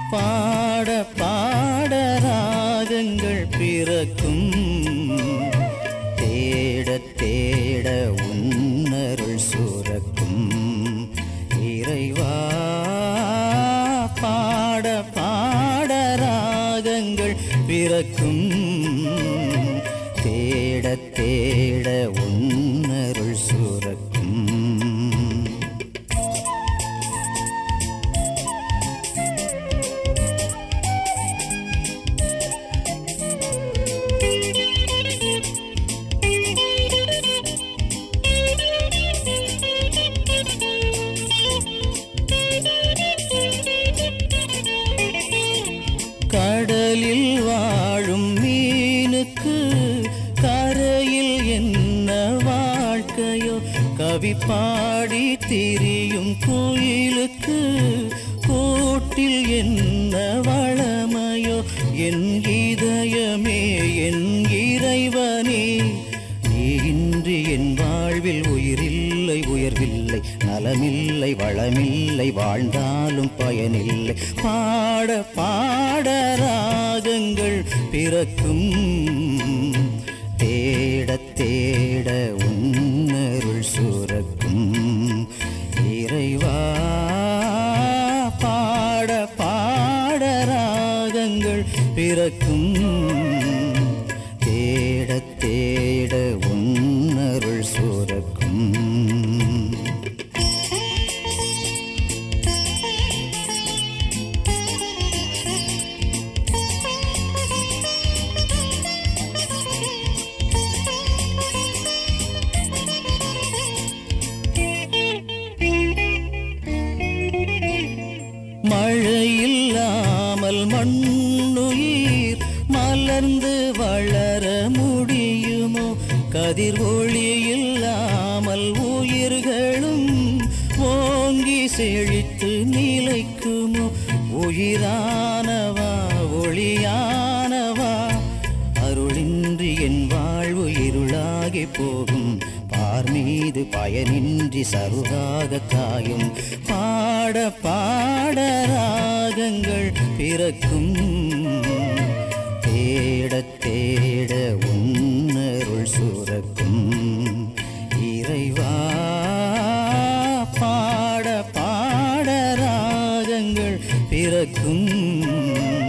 பாட பாட ராகங்கள் பிறக்கும் தேட தேட உன்னருள் சுரக்கும் இறைவா பாட பாட ராகங்கள் பிறக்கும் தேட தேட உன்னருள் சுரக்கும் கடலில் வாழும் மீனுக்கு கரையில் என்ன வாழ்க்கையோ கவி பாடி திரியும் குயிலுக்கு கூட்டில் என்ன வளமையோ என் இதயமே என் இறைவனே நீ இன்றி என் வாழ்வில் உயிரில்லை உயர்வில்லை நலமில்லை வளமில்லை வாழ்ந்தாலும் பயனில்லை பாட பாட ராகங்கள் பிறக்கும் தேட தேட உன்னருள் சுரக்கும் இறைவா பாட பாட ராகங்கள் பிறக்கும் தேட தேட உன்னருள் சுரக்கும் மழையில்லாமல் மண்ணுயிர் மலர்ந்து வளர முடியுமோ கதிர் ஒளி இல்லாமல் உயிர்களும் ஓங்கி செழித்து நிலைக்குமோ உயிரானவா ஒளியானவா அருளின்றி என் வாழ்வு இருளாகி போகும் பார் மீது பயனின்றி சருகாக காயும் பாட பாட ராகங்கள் பிறக்கும் தேட தேட உன்னருள் சுரக்கும் இறைவா பாட பாட ராகங்கள் பிறக்கும்